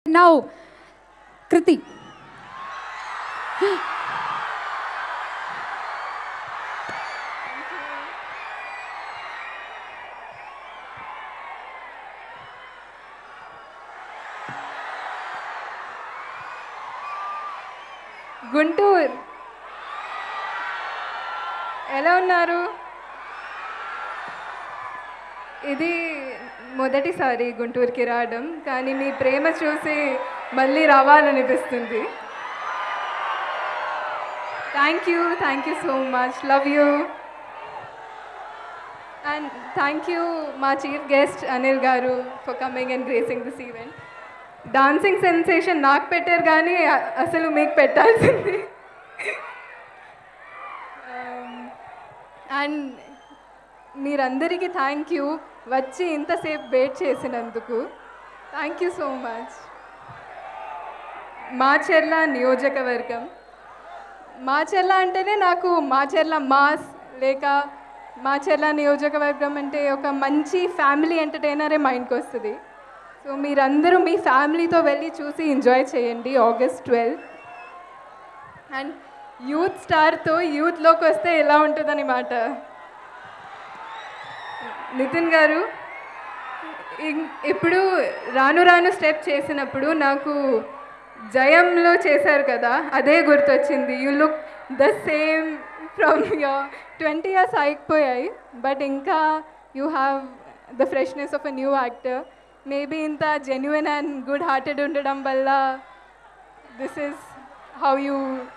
now కృతి గుంటూరు ఎలా ఉన్నారు ఇది మొదటిసారి గుంటూరుకి రావడం కానీ మీ ప్రేమ చూసి మళ్ళీ రావాలనిపిస్తుంది thank you thank you so much love you and thank you మా చీఫ్ గెస్ట్ అనిల్ గారు for coming and gracing this event dancing sensation నాకు పెట్టారు కానీ అ- అసలు మీకు పెట్టాల్సింది అండ్ మీరందరికీ థ్యాంక్ యూ వచ్చి ఇంతసేపు వెయిట్ చేసినందుకు thank you so much Macherla నియోజకవర్గం మాచెర్ల అంటేనే నాకు మాచెర్ల మాస్ లేక మాచెర్ల నియోజకవర్గం అంటే ఒక మంచి ఫ్యామిలీ ఎంటర్టైనరే మైండ్కి వస్తుంది సో మీరందరూ మీ ఫ్యామిలీతో వెళ్ళి చూసి ఎంజాయ్ చేయండి ఆగస్ట్ ట్వెల్త్ అండ్ యూత్ స్టార్తో యూత్లోకి వస్తే ఎలా ఉంటుందని మాట నితిన్ గారు ఇం- ఇప్పుడు రాను రాను స్టెప్ చేసినప్పుడు నాకు జయంలో చేశారు కదా అదే గుర్తొచ్చింది you look the same from your twenty years అయిపోయాయి బట్ ఇంకా you have the freshness of a new actor maybe ఇంత జెన్యున్ అండ్ గుడ్ హార్టెడ్ ఉండడం వల్ల this is how you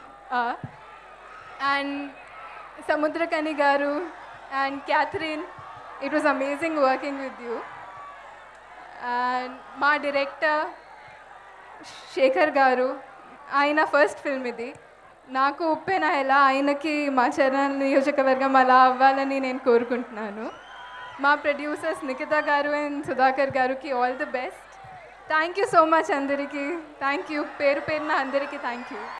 and Samuthirakani garu and Catherine it was amazing working with you and మా director Shekhar garu ఆయన first film ఇది నాకు ఉప్పెన ఎలా ఆయనకి మా చరణ్ నియోజకవర్గం అలా అవ్వాలని నేను కోరుకుంటున్నాను మా ప్రొడ్యూసర్స్ నిఖిత గారు అండ్ సుధాకర్ గారికి all the best thank you so much అందరికీ థ్యాంక్ యూ పేరు పేరున అందరికీ థ్యాంక్ యూ